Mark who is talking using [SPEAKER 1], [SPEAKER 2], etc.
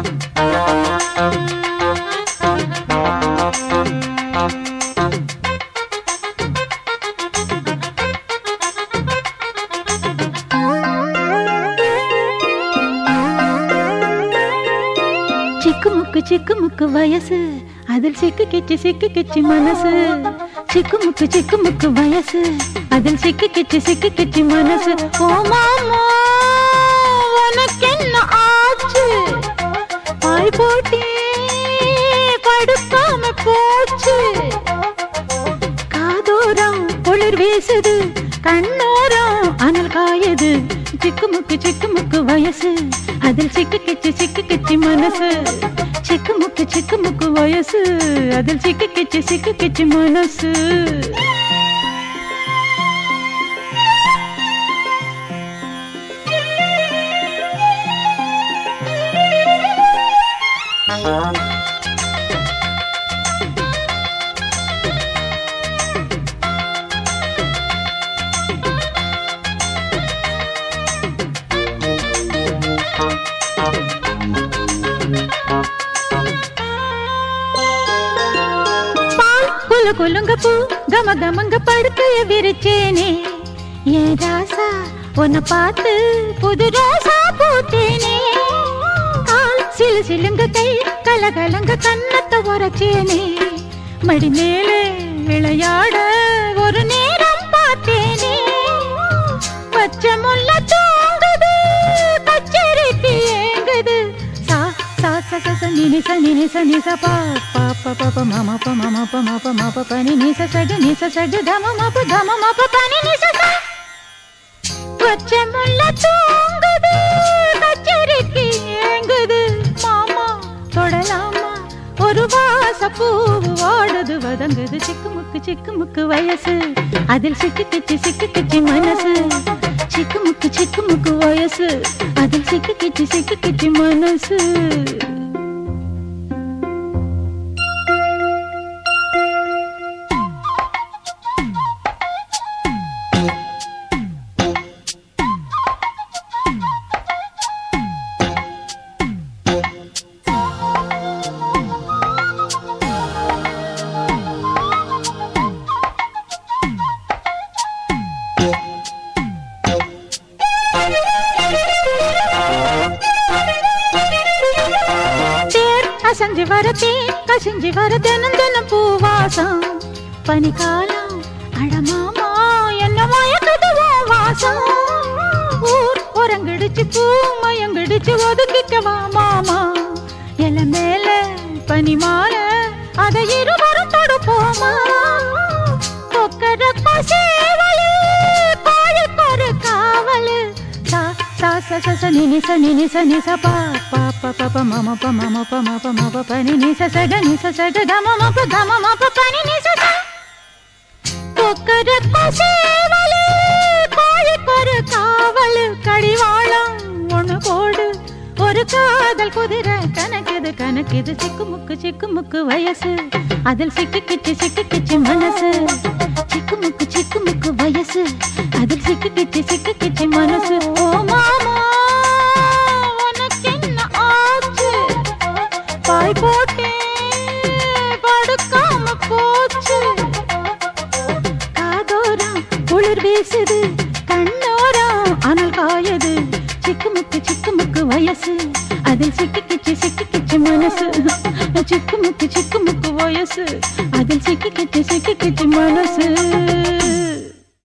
[SPEAKER 1] சிக்கு முக்கு சிக்கு முக்கு வயசு அதில் சிக்கு கிச்சு சிக்கு கிச்சு மனசு சிக்கு முக்கு சிக்கு முக்கு வயசு அதில் சிக்கு கிச்சு சிக்கு கிச்சு மனசு ஓ மாமா உனக்கு என்ன ஆச்சு பாய் போட்டி படுக்காம போச்சு காதோரம் குளிர் வீசுது கண்ணோரம் அனல் காயுது சிக்கு முக்கு சிக்கு முக்கு வயசு அதில் சிக்கு கிச்சு சிக்கு கிச்சு மனசு சிக்கு முக்கு சிக்கு முக்கு வயசு அதில் சிக்கு கிச்சு சிக்கு கிச்சு மனசு பால் குல குலுங்க பூ கம கமங்க படுக்கைய விரிச்சேனே ஏ ராசா உன்னை பார்த்து புது ரோசா பூத்தேனே கால் சிலு சிலுங்க கை கலகலங்க கண்ணத்தை உரைச்சேனே மடி மேலே விளையாட ஒரு நேரம் பார்த்தேனே பச்சை முல்ல தூங்குது பச்சரிக்கு ஏங்குது சா சா ச ச ச நி நி ச நி நி ச நி ச பா பா ப ப ப ம ம ப ம ம ப ம ப ம ப ப நி நி ச ச க நி ச ச க க ம ம ப க ம ம ப ப நி நி ச ச பச்சை முல்ல தூங்குது பச்சரிக்கு ஏங்குது மாமா தொடலாமா ஒரு வாச பூ ஓடுது வதங்குது சிக்கு முக்கு சிக்கு முக்கு வயசு அதில் சிக்கு கிச்சு சிக்கு கிச்சு மனசு சிக்கு முக்கு சிக்கு முக்கு வயசு அதில் சிக்கு கிச்சு சிக்கு கிச்சு மனசு தேர் அசஞ்சு வர தேர் கசிஞ்சு வர தினம் தினம் பூவாசம் பனிக்காலம் அடமாமா என்ன மயக்குதுவோ வாசம் ஊர் உறங்கிடுச்சு பூ மயங்கிடுச்சு ஒதுக்கிக்கவா மாமா எல மேல பனி மாற அதை இருவரும் தொடுப்போமா கொக்கரக்கோ சேவலு கோழிக்கொரு காவலு சா சா ச ச ச நி நி ச நி நி ச நி ச பா பா ப ப ப ம ம ப ம ம ப ம ப ம ப ப நி நி ச ச க நி ச ச க க ம ம ப க ம ம ப ப நி நி ச ச கொக்கரக்கோ சேவலு கோழிக்கொரு காவலு கடிவாளம் ஒண்ணு போடு ஒரு காதல் குதிரை கணக்குது கணக்குது சிக்கு முக்கு சிக்கு முக்கு வயசு அதில் சிக்கு கிச்சு சிக்கு கிச்சு மனசு சிக்கு முக்கு சிக்கு முக்கு வயசு அதில் சிக்கு கிச்சு சிக்கு கிச்சு மனசு ஓ மாமா உனக்கு என்ன ஆச்சு பாய் போட்டேன் படுக்காம போச்சு காதோரம் குளிர் வீசுது கண்ணோரம் அனல் காயுது சிக்கு முக்கு சிக்கு முக்கு வயசு அதில் சிக்கு கிச்சு சிக்கு கிச்சு மனசு சிக்கு முக்கு சிக்கு முக்கு வயசு அதில் சிக்கு கிச்சு சிக்கு கிச்சு மனசு